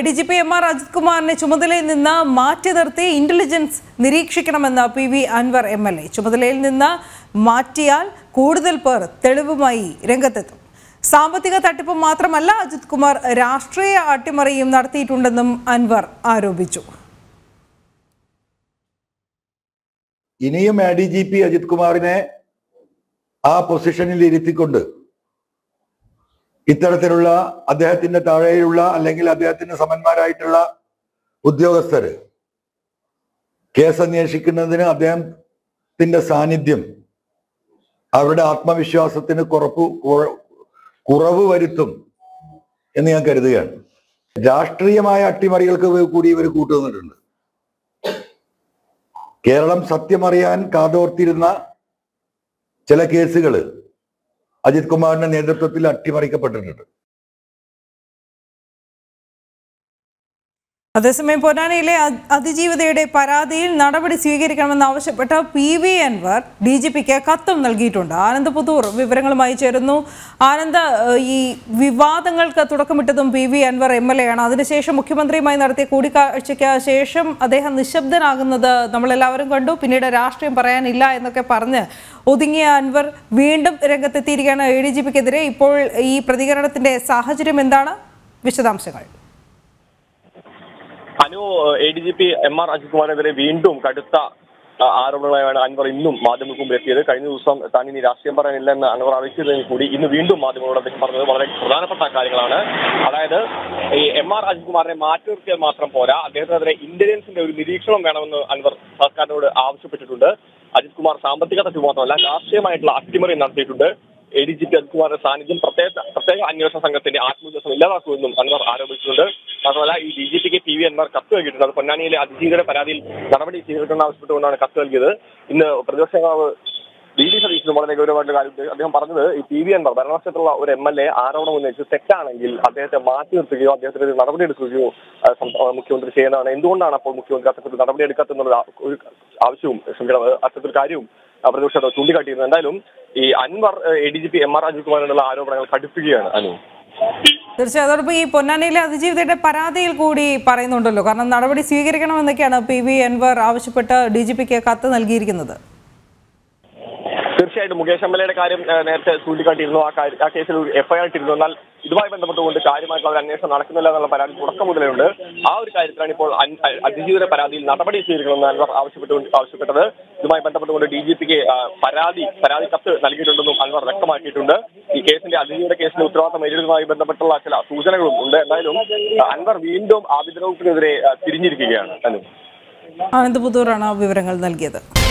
D G P M R Ajith കുമാറിനെ ചുമതലയിൽ നിന്ന് മാറ്റി നിർത്തി ഇന്റലിജൻസ് നിരീക്ഷിക്കണമെന്ന് P V Anvar M L A ചുമതലയിൽ നിന്ന് മാറ്റിയാൽ കൂടുതൽ പേർ തെളിവുമായി രംഗത്തെത്തും സാമ്പത്തിക തട്ടിപ്പ് മാത്രമല്ല അജിത് കുമാർ രാഷ്ട്രീയ അട്ടിമറിയും നടത്തിയിട്ടുണ്ടെന്നും അൻവർ ആരോപിച്ചു ഇനിയും A D G P Ajith കുമാറിനെ ആ പൊസിഷനിൽ ഇരുത്തിക്കൊണ്ട് ഇത്തരത്തിലുള്ള അദ്ദേഹത്തിന്റെ താഴെയുള്ള അല്ലെങ്കിൽ അദ്ദേഹത്തിന് സമന്മാരായിട്ടുള്ള ഉദ്യോഗസ്ഥര് കേസ് അന്വേഷിക്കുന്നതിന് അദ്ദേഹത്തിന്റെ സാന്നിധ്യം അവരുടെ ആത്മവിശ്വാസത്തിന് കുറപ്പ് കുറ- കുറവ് വരുത്തും എന്ന് ഞാൻ കരുതുകയാണ് രാഷ്ട്രീയമായ അട്ടിമറികൾക്ക് കൂടി ഇവർ കൂട്ടുനിന്നിട്ടുണ്ട് കേരളം സത്യമറിയാൻ കാതോർത്തിരുന്ന ചില കേസുകൾ അജിത് കുമാറിന്റെ നേതൃത്വത്തിൽ അട്ടിമറിക്കപ്പെട്ടിട്ടുണ്ട് അതേസമയം പൊന്നാനിയിലെ അ- അതിജീവിതയുടെ പരാതിയിൽ നടപടി സ്വീകരിക്കണമെന്നാവശ്യപ്പെട്ട് P V Anvar D G പിക്ക് കത്തും നൽകിയിട്ടുണ്ട് ആനന്ദ് പുതൂർ വിവരങ്ങളുമായി ചേരുന്നു ആനന്ദ് ഏഹ്, ഈ വിവാദങ്ങൾക്ക് തുടക്കമിട്ടതും P V Anvar M L A ആണ് അതിനുശേഷം മുഖ്യമന്ത്രിയുമായി നടത്തിയ കൂടിക്കാഴ്ചയ്ക്ക് ശേഷം അദ്ദേഹം നിശബ്ദനാകുന്നത് നമ്മളെല്ലാവരും കണ്ടു പിന്നീട് രാഷ്ട്രീയം പറയാനില്ല എന്നൊക്കെ പറഞ്ഞ് ഒതുങ്ങിയ അൻവർ വീണ്ടും രംഗത്തെത്തിയിരിക്കുകയാണ് എ ഡി ജി പിക്കെതിരെ ഇപ്പോൾ ഈ പ്രതികരണത്തിന്റെ സാഹചര്യം എന്താണ് വിശദാംശങ്ങൾ Anu A D G P M R Ajith കുമാറിനെതിരെ വീണ്ടും കടുത്ത ആ, ആരോപണങ്ങളായാണ് അൻവർ ഇന്നും മാധ്യമങ്ങൾക്ക് മുമ്പിൽ എത്തിയത് കഴിഞ്ഞ ദിവസം താൻ ഇനി രാഷ്ട്രീയം പറയാനില്ല എന്ന് അൻവർ അറിയിച്ചതിന് കൂടി ഇന്ന് വീണ്ടും മാധ്യമങ്ങളോട് അദ്ദേഹം പറഞ്ഞത് വളരെ പ്രധാനപ്പെട്ട കാര്യങ്ങളാണ് അതായത് ഈ എം ആർ അജിത് കുമാറിനെ മാറ്റി നിർത്തിയാൽ മാത്രം പോരാ അദ്ദേഹത്തിനെതിരെ ഇന്റലിജൻസിന്റെ ഒരു നിരീക്ഷണം വേണമെന്ന് അൻവർ സർക്കാരിനോട് ആവശ്യപ്പെട്ടിട്ടുണ്ട് അജിത് കുമാർ സാമ്പത്തിക തട്ടിപ്പ് മാത്രമല്ല രാഷ്ട്രീയമായിട്ടുള്ള അട്ടിമറി നടത്തിയിട്ടുണ്ട് എ ഡി ജി പി അജിത്കുമാറിന്റെ സാന്നിധ്യം പ്രത്യേക പ്രത്യേക അന്വേഷണ സംഘത്തിന്റെ ആത്മവിശ്വാസം ഇല്ലാതാക്കുമെന്നും അൻവർ ആരോപിച്ചിട്ടുണ്ട് മാത്രമല്ല ഈ ഡി ജി പിക്ക് പി വി അൻവർ കത്ത് നൽകിയിട്ടുണ്ട് അത് പൊന്നാനിയിലെ അതിജീവിതയുടെ പരാതിയിൽ നടപടി സ്വീകരിക്കണം ആവശ്യപ്പെട്ടുകൊണ്ടാണ് കത്ത് നൽകിയത് ഇന്ന് പ്രതിപക്ഷ നേതാവ് വി ഡി സതീശനും വളരെ ഗൗരവമായിട്ടുള്ള കാര്യം അദ്ദേഹം പറഞ്ഞത് ഈ പി വി അൻവർ ഭരണപക്ഷത്തുള്ള ഒരു എം എൽ എ ആരോപണം ഉന്നയിച്ച് തെറ്റാണെങ്കിൽ അദ്ദേഹത്തെ മാറ്റി നിർത്തുകയോ അദ്ദേഹത്തിന് നടപടി എടുക്കുകയോ ആ, സം- ആ, മുഖ്യമന്ത്രി ചെയ്യുന്നതാണ് എന്തുകൊണ്ടാണ് അപ്പോൾ മുഖ്യമന്ത്രി അത്തരത്തിൽ നടപടി എടുക്കാത്തെന്നുള്ള ഒരു ആവശ്യവും ക്ഷമിക്കണം അത്തരത്തിൽ കാര്യവും ആ, പ്രതിപക്ഷ നേതാവ് ചൂണ്ടിക്കാട്ടിയിരുന്നു എന്തായാലും ഈ Anvar A D G P M R Ajith കുമാറിനുള്ള ആരോപണങ്ങൾ കടുപ്പിക്കുകയാണ് അനു തീർച്ചയായും അതോടൊപ്പം ഈ പൊന്നാനിയിലെ അതിജീവിതയുടെ പരാതിയിൽ കൂടി പറയുന്നുണ്ടല്ലോ കാരണം നടപടി സ്വീകരിക്കണമെന്നൊക്കെയാണ് പി വി അൻവർ ആവശ്യപ്പെട്ട് ഡി ജി പിക്ക് കത്ത് നൽകിയിരിക്കുന്നത് തീർച്ചയായിട്ടും മുകേഷ് എം എൽ എയുടെ കാര്യം ആ, നേരത്തെ ചൂണ്ടിക്കാട്ടിയിരുന്നു ആ കാര്യം ആ കേസിൽ എഫ്ഐആർ ഇട്ടിരുന്നു എന്നാൽ ഇതുമായി ബന്ധപ്പെട്ടുകൊണ്ട് കാര്യമായിട്ടുള്ള ഒരു അന്വേഷണം നടക്കുന്നില്ല എന്നുള്ള പരാതി തുടക്കം മുതലുണ്ട് ആ ഒരു കാര്യത്തിലാണ് ഇപ്പോൾ അൻ- അ- അതിജീവിത പരാതിയിൽ നടപടി സ്വീകരിക്കണമെന്ന് അൻവർ ആവശ്യപ്പെട്ടു ആവശ്യപ്പെട്ടത് ഇതുമായി ബന്ധപ്പെട്ടുകൊണ്ട് ഡി ജി പിക്ക് പരാതി പരാതി കത്ത് നൽകിയിട്ടുണ്ടെന്നും അൻവർ വ്യക്തമാക്കിയിട്ടുണ്ട് ഈ കേസിന്റെ അതിജീവിത കേസിന്റെ ഉത്തരവാദിത്തം ഏറ്റെടുത്തതുമായി ബന്ധപ്പെട്ടുള്ള ചില സൂചനകളും ഉണ്ട് എന്തായാലും ആ, അൻവർ വീണ്ടും ആഭ്യന്തര വകുപ്പിനെതിരെ ആ, തിരിഞ്ഞിരിക്കുകയാണ് അനു ആനന്ദ് പുതൂറാണ് വിവരങ്ങൾ നൽകിയത്